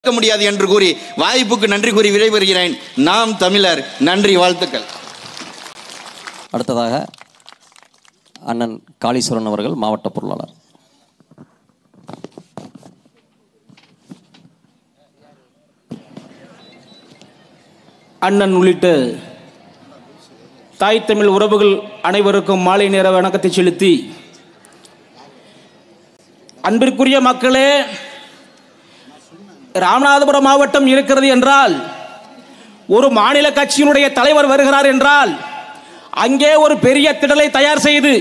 இருக்க முடியாது என்று கூறி வாய்ப்புக்கு நன்றி கூறி விடைபெறுகிறேன் நாம் தமிழர் நன்றி வாழ்த்துக்கள் அடுத்ததாக அண்ணன் காளீஸ்வரன் அவர்கள் மாவட்ட பொருளாளர் அண்ணன் உள்ளிட்ட தாய் தமிழ் உறவுகள் அனைவருக்கும் மாலை நேர வணக்கத்தை செலுத்தி அன்பிற்குரிய மக்களே ராமநாதபுரம் மாவட்டம் இருக்கிறது என்றால் ஒரு மாநில கட்சியினுடைய தலைவர் வருகிறார் என்றால் அங்கே ஒரு பெரிய திடலை தயார் செய்து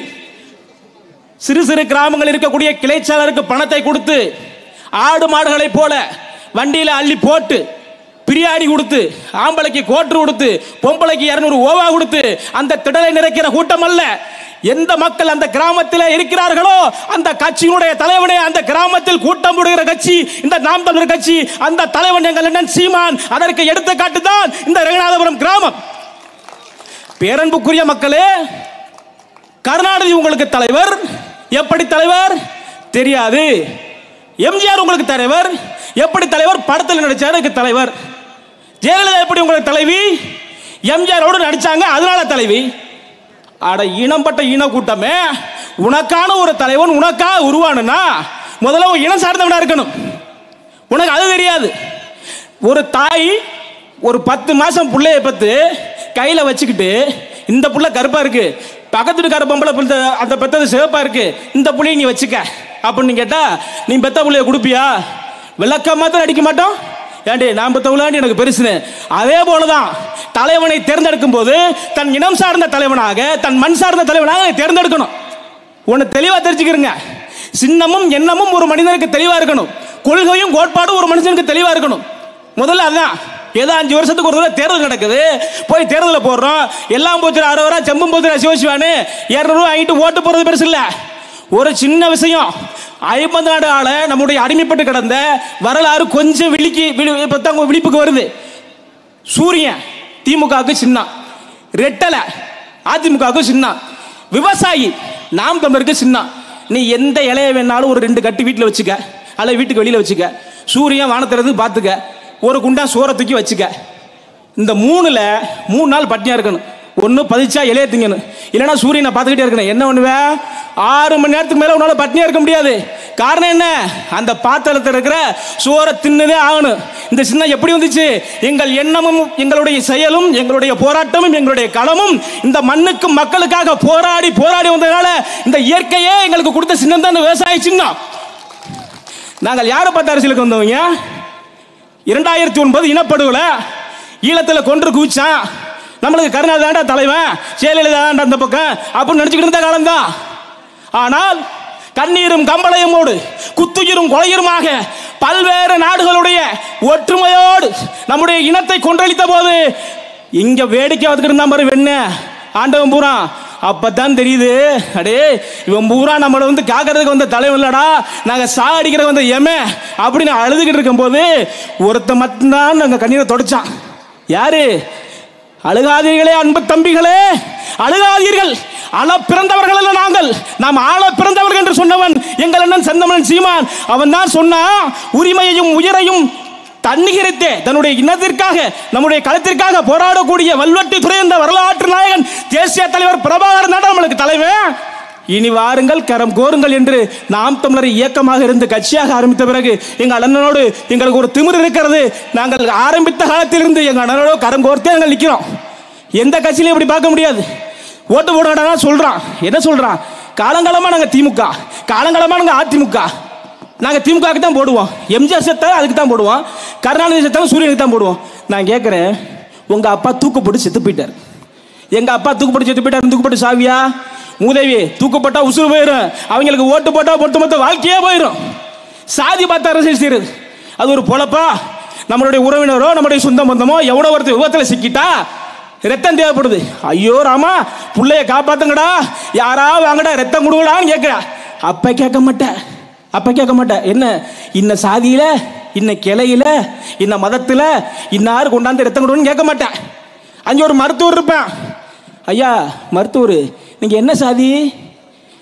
சிறு சிறு கிராமங்கள் இருக்கக்கூடிய கிளைச்சாளருக்கு பணத்தை கொடுத்து ஆடு மாடுகளைப் போல வண்டியில் அள்ளி போட்டு பிரியாணி கொடுத்து ஆம்பளைக்கு கோட்டு கொடுத்து பொம்பளைக்கு இரநூறு ஓவா கொடுத்து அந்த திடலை நிறைக்கிற கூட்டம் அல்ல எந்த மக்கள் அந்த கிராமத்தில் இருக்கிறார்களோ அந்த கட்சியினுடைய தலைவனே அந்த கிராமத்தில் கூட்டம் போடுகிற கட்சி இந்த நாம் தமிழர் கட்சி அந்த தலைவன் எங்கள் அண்ணன் சீமான் அதற்கு எடுத்துக்காட்டு தான் இந்த ரங்கநாதபுரம் கிராமம் பேரன்புக்குரிய மக்களே கருணாநிதி உங்களுக்கு தலைவர் எப்படி தலைவர் தெரியாது எம்ஜிஆர் உங்களுக்கு தலைவர் எப்படி தலைவர் படத்தில் நடிச்சார் அதுக்கு தலைவர் ஜெயலலிதா எப்படி உங்களுக்கு தலைவி எம்ஜிஆரோடு நடிச்சாங்க அதனால தலைவி அட இனம்பட்ட இன கூட்டமே உனக்கான ஒரு தலைவன் உனக்கா உருவானுனா முதல்ல உன் இனம் சார்ந்தவனா இருக்கணும் உனக்கு அது தெரியாது ஒரு தாய் ஒரு பத்து மாசம் புள்ளைய பத்து கையில வச்சுக்கிட்டு இந்த புள்ள கருப்பா இருக்கு பக்கத்து வீட்டுக்கார பொம்பளை புள்ள அந்த பெத்தது சிவப்பா இருக்கு இந்த புள்ளைய நீ வச்சுக்க அப்படின்னு கேட்டா நீ பெத்த புள்ளைய கொடுப்பியா விளக்கமா தான் அடிக்க மாட்டோம் ஏண்டி நான் பெத்த புள்ளாண்டி எனக்கு பெருசுன்னு அதே போலதான் தலைவனை தேர்ந்தெடுக்கும் போது தன் இனம் சார்ந்த தலைவனாக தன் மண் சார்ந்த தலைவனாக நீ தேர்ந்தெடுக்கணும் ஒன்று தெளிவா தெரிஞ்சுக்கிறங்க சின்னமும் எண்ணமும் ஒரு மனிதனுக்கு தெளிவா இருக்கணும் கொள்கையும் கோட்பாடும் ஒரு மனுஷனுக்கு தெளிவா இருக்கணும் முதல்ல அதான் ஏதோ அஞ்சு வருஷத்துக்கு ஒரு தடவை தேர்தல் நடக்குது போய் தேர்தலில் போடுறோம் எல்லாம் போச்சு அறுபது ரூபா செம்பும் போச்சு சிவசிவானு இரநூறுவா வாங்கிட்டு ஓட்டு போறது பெருசு இல்லை ஒரு சின்ன விஷயம் ஐம்பது நாடு ஆள நம்முடைய அடிமைப்பட்டு கிடந்த வரலாறு கொஞ்சம் விழிக்கு விழி இப்போ தான் விழிப்புக்கு வருது சூரியன் திமுகவுக்கு சின்ன ரெட்டலை அதிமுகவுக்கு சின்ன விவசாயி நாம் தமிழருக்கு சின்ன நீ எந்த இலைய வேணாலும் ஒரு ரெண்டு கட்டு வீட்டில் வச்சுக்க அல்ல வீட்டுக்கு வெளியில் வச்சுக்க சூரியன் வானத்திலிருந்து பார்த்துக்க ஒரு குண்டா சோறை தூக்கி வச்சுக்க இந்த மூணுல மூணு நாள் பட்டினியா இருக்கணும் ஒன்று பதிச்சா இலைய திங்கணும் இல்லைன்னா சூரியனை பார்த்துக்கிட்டே இருக்கணும் என்ன பண்ணுவேன் ஆறு மணி நேரத்துக்கு மேலே உன்னால பட்னியா இருக்க முடியாது காரணம் என்ன அந்த பாத்திரத்தில் இருக்கிற சோறை தின்னதே ஆகணும் இந்த சின்ன எப்படி வந்துச்சு எங்கள் எண்ணமும் எங்களுடைய செயலும் எங்களுடைய போராட்டமும் எங்களுடைய களமும் இந்த மண்ணுக்கும் மக்களுக்காக போராடி போராடி வந்ததுனால இந்த இயற்கையே எங்களுக்கு கொடுத்த சின்னம் தான் இந்த விவசாய சின்னம் நாங்கள் யாரை பார்த்து அரசியலுக்கு வந்தவங்க இரண்டாயிரத்தி ஒன்பது இனப்படுகொலை ஈழத்தில் கொன்று குவிச்சான் நம்மளுக்கு கருணாநிதி தாண்டா தலைவன் ஜெயலலிதா தாண்டா அந்த பக்கம் அப்படின்னு நினச்சிக்கிட்டு இருந்த காலம்தான் ஆனால் கண்ணீரும் கம்பளையுமோடு குத்துயிரும் கொலையுருமாக பல்வேறு நாடுகளுடைய ஒற்றுமையோடு நம்முடைய இனத்தை கொன்றளித்த போது இங்க வேடிக்கை வந்துக்கிட்டு இருந்தா மாதிரி வெண்ண ஆண்டவன் பூரா அப்பதான் தெரியுது அடே இவன் பூரா நம்மளை வந்து காக்கிறதுக்கு வந்த தலைவன் இல்லடா நாங்க சாகடிக்கிறதுக்கு வந்த எம அப்படின்னு அழுதுகிட்டு இருக்கும்போது ஒருத்த மட்டும்தான் நாங்க கண்ணீரை தொடச்சான் யாரு அழுகாதீர்களே அன்பு தம்பிகளே அழுகாதீர்கள் அள பிறந்தவர்கள் அல்ல நாங்கள் நாம் ஆள பிறந்தவர்கள் என்று சொன்னவன் எங்கள் அண்ணன் செந்தமன் சீமான் அவன் தான் சொன்னான் உரிமையையும் உயிரையும் தன்னிகரித்தே தன்னுடைய இனத்திற்காக நம்முடைய களத்திற்காக போராடக்கூடிய வல்வெட்டி துறைந்த வரலாற்று நாயகன் தேசிய தலைவர் பிரபாகரன் தான் நம்மளுக்கு தலைவன் இனி வாருங்கள் கரம் கோருங்கள் என்று நாம் தமிழர் இயக்கமாக இருந்து கட்சியாக ஆரம்பித்த பிறகு எங்கள் அண்ணனோடு எங்களுக்கு ஒரு திமிர் இருக்கிறது நாங்கள் ஆரம்பித்த காலத்திலிருந்து எங்கள் அண்ணனோடு கரம் கோர்த்தே நாங்கள் நிற்கிறோம் எந்த கட்சியிலையும் இப்படி பார்க்க முடியாது ஓட்டு போட சொல்றான் என்ன சொல்றான் காலங்காலமா நாங்க திமுக காலங்காலமா நாங்க அதிமுக நாங்க திமுகவுக்கு தான் போடுவோம் எம்ஜிஆர் செத்தாலும் அதுக்கு தான் போடுவோம் கருணாநிதி செத்தாலும் சூரியனுக்கு தான் போடுவோம் நான் கேட்குறேன் உங்க அப்பா தூக்கு போட்டு செத்து போயிட்டார் எங்க அப்பா தூக்கு போட்டு செத்து போயிட்டார் தூக்கு போட்டு சாவியா மூதேவி தூக்கப்பட்டா உசுறு போயிடும் அவங்களுக்கு ஓட்டு போட்டா பொட்டு மொத்த வாழ்க்கையே போயிடும் சாதி பார்த்து அரசியல் செய்யுது அது ஒரு பொழப்பா நம்மளுடைய உறவினரோ நம்மளுடைய சொந்த பந்தமோ எவ்வளோ ஒருத்தர் விபத்தில் சிக்கிட்டா ரத்தம் தேவைப்படுது ஐயோ ராமா புள்ளைய காப்பாத்துங்கடா யாரா வாங்கடா ரத்தம் கொடுங்கடான்னு கேட்குறா அப்ப கேட்க மாட்டேன் அப்ப கேட்க மாட்டேன் என்ன இன்ன சாதியில இன்ன கிளையில இன்ன மதத்துல இன்னாரு கொண்டாந்து ரத்தம் கொடுன்னு கேட்க மாட்டேன் அங்கே ஒரு மருத்துவர் இருப்பேன் ஐயா மருத்துவர் நீங்க என்ன சாதி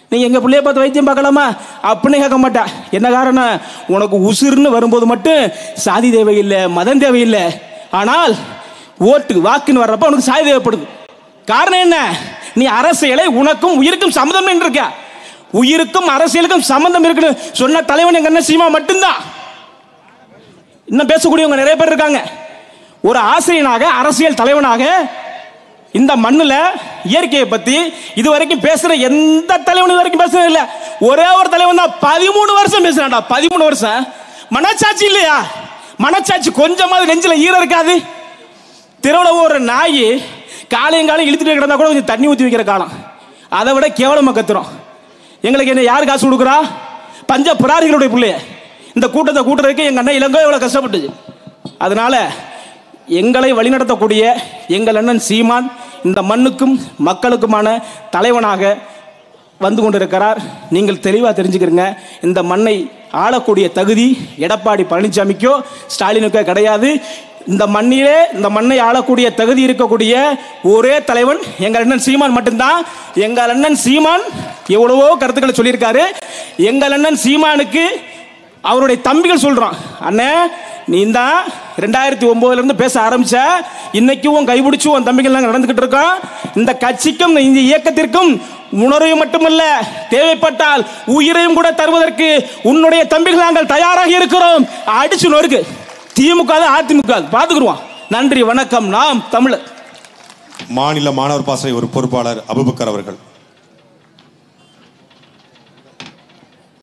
நீ எங்க பிள்ளைய பார்த்து வைத்தியம் பார்க்கலாமா அப்படின்னு கேட்க மாட்டா என்ன காரணம் உனக்கு உசுர்னு வரும்போது மட்டும் சாதி தேவையில்லை மதம் தேவையில்லை ஆனால் ஓட்டு வாக்குன்னு வர்றப்ப உனக்கு சாதி தேவைப்படுது காரணம் என்ன நீ அரசியலை உனக்கும் உயிருக்கும் சம்மந்தம் இருக்க உயிருக்கும் அரசியலுக்கும் சம்பந்தம் இருக்குன்னு சொன்ன தலைவன் எங்க அண்ணன் சீமா மட்டும்தான் இன்னும் பேசக்கூடியவங்க நிறைய பேர் இருக்காங்க ஒரு ஆசிரியனாக அரசியல் தலைவனாக இந்த மண்ணுல இயற்கையை பத்தி இது வரைக்கும் பேசுற எந்த தலைவனும் இது வரைக்கும் பேசுறது இல்ல ஒரே ஒரு தலைவன் தான் பதிமூணு வருஷம் பேசுறான்டா பதிமூணு வருஷம் மனச்சாட்சி இல்லையா மனச்சாட்சி கொஞ்சமாவது நெஞ்சில ஈரம் இருக்காது திருவிழா ஒரு நாய் காலையும் காலையும் இழுத்துட்டு கிடந்தா கூட கொஞ்சம் தண்ணி ஊற்றி வைக்கிற காலம் அதை விட கேவலமாக கத்துறோம் எங்களுக்கு என்ன யார் காசு கொடுக்குறா பஞ்ச பிராரிகளுடைய பிள்ளைய இந்த கூட்டத்தை கூட்டுறதுக்கு எங்கள் அண்ணன் இளங்கோ எவ்வளோ கஷ்டப்பட்டுச்சு அதனால எங்களை வழிநடத்தக்கூடிய எங்கள் அண்ணன் சீமான் இந்த மண்ணுக்கும் மக்களுக்குமான தலைவனாக வந்து கொண்டிருக்கிறார் நீங்கள் தெளிவாக தெரிஞ்சுக்கிறீங்க இந்த மண்ணை ஆளக்கூடிய தகுதி எடப்பாடி பழனிசாமிக்கோ ஸ்டாலினுக்கோ கிடையாது இந்த மண்ணிலே இந்த மண்ணை ஆளக்கூடிய தகுதி இருக்கக்கூடிய ஒரே தலைவன் எங்கள் அண்ணன் சீமான் மட்டும்தான் எங்கள் அண்ணன் சீமான் எவ்வளவோ கருத்துக்களை சொல்லியிருக்காரு எங்கள் அண்ணன் சீமானுக்கு அவருடைய தம்பிகள் சொல்றான் அண்ணே நீ தான் ரெண்டாயிரத்தி ஒன்பதுல இருந்து பேச ஆரம்பிச்ச இன்னைக்கு உன் கைபிடிச்சு உன் தம்பிகள் நாங்கள் நடந்துகிட்டு இருக்கோம் இந்த கட்சிக்கும் இந்த இயக்கத்திற்கும் உணர்வு மட்டுமல்ல தேவைப்பட்டால் உயிரையும் கூட தருவதற்கு உன்னுடைய தம்பிகள் நாங்கள் தயாராக இருக்கிறோம் அடிச்சு நொறுக்கு திமுக தான் அதிமுக பார்த்துக்குருவோம் நன்றி வணக்கம் நாம் தமிழர் மாநில மாணவர் பாசறை ஒரு பொறுப்பாளர் அபுபக்கர் அவர்கள்